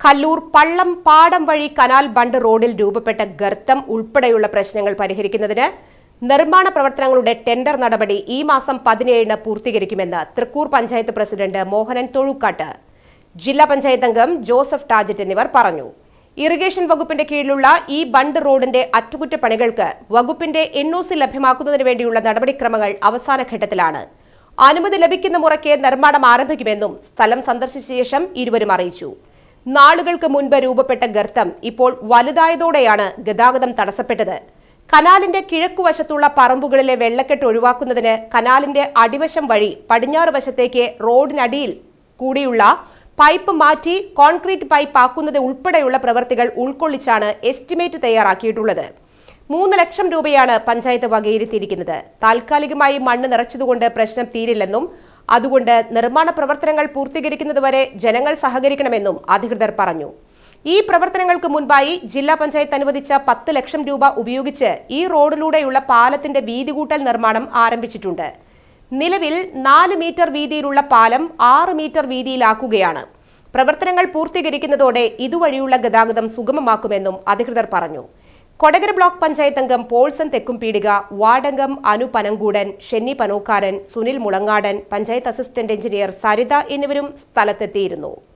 കല്ലൂർ പള്ളം പാടം വഴി canal bund റോഡിൽ രൂപപ്പെട്ട ഗർത്തം ഉൾപ്പെടെയുള്ള പ്രശ്നങ്ങൾ പരിഹരിക്കുന്നതിന് നിർമ്മാണ പ്രവർത്തനങ്ങളുടെ ടെൻഡർ നടപടി ഈ മാസം പതിനേഴിന് പൂർത്തീകരിക്കുമെന്ന് തൃക്കൂർ പഞ്ചായത്ത് പ്രസിഡന്റ് മോഹനൻ തൊഴുക്കാട്ട് ജില്ലാ പഞ്ചായത്ത് അംഗം ജോസഫ് ടാജറ്റ് എന്നിവർ പറഞ്ഞു ഇറിഗേഷൻ വകുപ്പിന്റെ കീഴിലുള്ള ഈ ബണ്ട് റോഡിന്റെ അറ്റകുറ്റപ്പണികൾക്ക് വകുപ്പിന്റെ എൻഒസി ലഭ്യമാക്കുന്നതിന് വേണ്ടിയുള്ള നടപടിക്രമങ്ങൾ അവസാന ഘട്ടത്തിലാണ് അനുമതി ലഭിക്കുന്ന മുറയ്ക്ക് നിർമ്മാണം ആരംഭിക്കുമെന്നും സ്ഥലം സന്ദർശിച്ച ശേഷം ഇരുവരും അറിയിച്ചു നാളുകൾക്ക് മുൻപ് രൂപപ്പെട്ട ഗർത്തം ഇപ്പോൾ വലുതായതോടെയാണ് ഗതാഗതം തടസ്സപ്പെട്ടത് കനാലിന്റെ കിഴക്കുവശത്തുള്ള പറമ്പുകളിലെ വെള്ളക്കെട്ട് ഒഴിവാക്കുന്നതിന് കനാലിന്റെ അടിവശം വഴി പടിഞ്ഞാറ് വശത്തേക്ക് റോഡിനടിയിൽ കൂടിയുള്ള പൈപ്പ് മാറ്റി കോൺക്രീറ്റ് പൈപ്പ് ആക്കുന്നത് ഉൾപ്പെടെയുള്ള പ്രവൃത്തികൾ ഉൾക്കൊള്ളിച്ചാണ് എസ്റ്റിമേറ്റ് തയ്യാറാക്കിയിട്ടുള്ളത് മൂന്ന് ലക്ഷം രൂപയാണ് പഞ്ചായത്ത് വകയിരുത്തിയിരിക്കുന്നത് താൽക്കാലികമായി മണ്ണ് നിറച്ചതുകൊണ്ട് പ്രശ്നം തീരില്ലെന്നും അതുകൊണ്ട് നിർമ്മാണ പ്രവർത്തനങ്ങൾ പൂർത്തീകരിക്കുന്നതുവരെ ജനങ്ങൾ സഹകരിക്കണമെന്നും അധികൃതർ പറഞ്ഞു ഈ പ്രവർത്തനങ്ങൾക്ക് മുൻപായി ജില്ലാ പഞ്ചായത്ത് അനുവദിച്ച പത്ത് ലക്ഷം രൂപ ഉപയോഗിച്ച് ഈ റോഡിലൂടെയുള്ള പാലത്തിന്റെ വീതി കൂട്ടൽ നിർമ്മാണം ആരംഭിച്ചിട്ടുണ്ട് നിലവിൽ നാല് മീറ്റർ വീതിയിലുള്ള പാലം ആറ് മീറ്റർ വീതിയിലാക്കുകയാണ് പ്രവർത്തനങ്ങൾ പൂർത്തീകരിക്കുന്നതോടെ ഇതുവഴിയുള്ള ഗതാഗതം സുഗമമാക്കുമെന്നും അധികൃതർ പറഞ്ഞു കൊടകര ബ്ലോക്ക് പഞ്ചായത്ത് അംഗം പോൾസൺ തെക്കുംപീടിക വാർഡംഗം അനു പനങ്കൂടൻ ഷെന്നി പനോക്കാരൻ സുനിൽ മുളങ്ങാടൻ പഞ്ചായത്ത് അസിസ്റ്റന്റ് എഞ്ചിനീയർ സരിത എന്നിവരും സ്ഥലത്തെത്തിയിരുന്നു